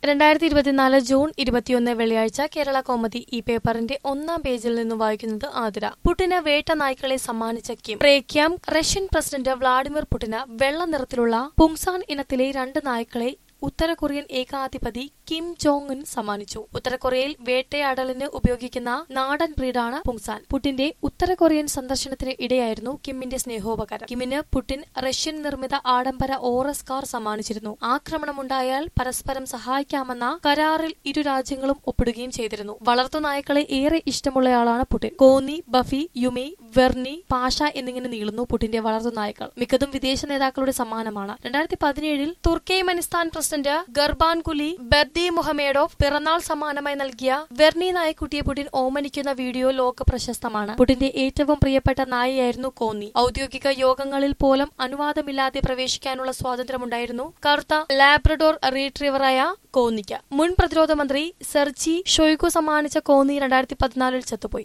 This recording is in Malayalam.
രണ്ടായിരത്തി ഇരുപത്തിനാല് ജൂൺ ഇരുപത്തിയൊന്ന് വെള്ളിയാഴ്ച കേരള കോമതി ഈ പേപ്പറിന്റെ ഒന്നാം പേജിൽ നിന്ന് വായിക്കുന്നത് ആതിര പുടിന് വേട്ട നായ്ക്കളെ സമ്മാനിച്ച കിം പ്രേക്യാം റഷ്യൻ പ്രസിഡന്റ് വ്ളാഡിമിർ പുടിന് വെള്ള നിറത്തിലുള്ള പുങ്സാൻ ഇനത്തിലെ രണ്ട് നായ്ക്കളെ ഉത്തര കൊറിയൻ ഏകാധിപതി കിം ജോങ് ഉൻ സമ്മാനിച്ചു ഉത്തര കൊറിയയിൽ വേട്ടയാടലിന് ഉപയോഗിക്കുന്ന നാടൻ ബ്രീഡാണ് പുങ്സാൻ പുടിന്റെ ഉത്തര കൊറിയൻ സന്ദർശനത്തിന് ഇടെയായിരുന്നു കിമ്മിന്റെ സ്നേഹോപകാരം കിമ്മിന് പുടിൻ റഷ്യൻ നിർമ്മിത ആഡംബര ഓറസ് കാർ സമ്മാനിച്ചിരുന്നു ആക്രമണമുണ്ടായാൽ പരസ്പരം സഹായിക്കാമെന്ന കരാറിൽ ഇരു രാജ്യങ്ങളും ഒപ്പിടുകയും ചെയ്തിരുന്നു വളർത്തു നായ്ക്കളെ ഏറെ ഇഷ്ടമുള്ളയാളാണ് Putin Koni Buffy Yumi Verny Pasha എന്നിങ്ങനെ നീളുന്നു പുടിന്റെ വളർത്തു നായ്ക്കൾ മിക്കതും വിദേശ നേതാക്കളുടെ സമ്മാനമാണ് രണ്ടായിരത്തി പതിനേഴിൽ തുർക്കേമനിസ്ഥാൻ പ്രസിഡന്റ് ഗർബാൻ കുലി ബെർദി മുഹമ്മേഡോഫ് പിറന്നാൾ സമ്മാനമായി നൽകിയ വെർണി നായക്കുട്ടിയെ പുടിൻ ഓമനിക്കുന്ന വീഡിയോ ലോക പ്രശസ്തമാണ് പുടിന്റെ ഏറ്റവും പ്രിയപ്പെട്ട നായയായിരുന്നു കോന്നി ഔദ്യോഗിക യോഗങ്ങളിൽ പോലും അനുവാദമില്ലാതെ പ്രവേശിക്കാനുള്ള സ്വാതന്ത്ര്യമുണ്ടായിരുന്നു കറുത്ത ലാബ്രഡോർ റീട്രീവറായ കോന്നിക്ക് മുൻ പ്രതിരോധ മന്ത്രി സെർജി ഷൊയ്ഗു സമ്മാനിച്ച കോന്നി രണ്ടായിരത്തി പതിനാലിൽ ചത്തുപോയി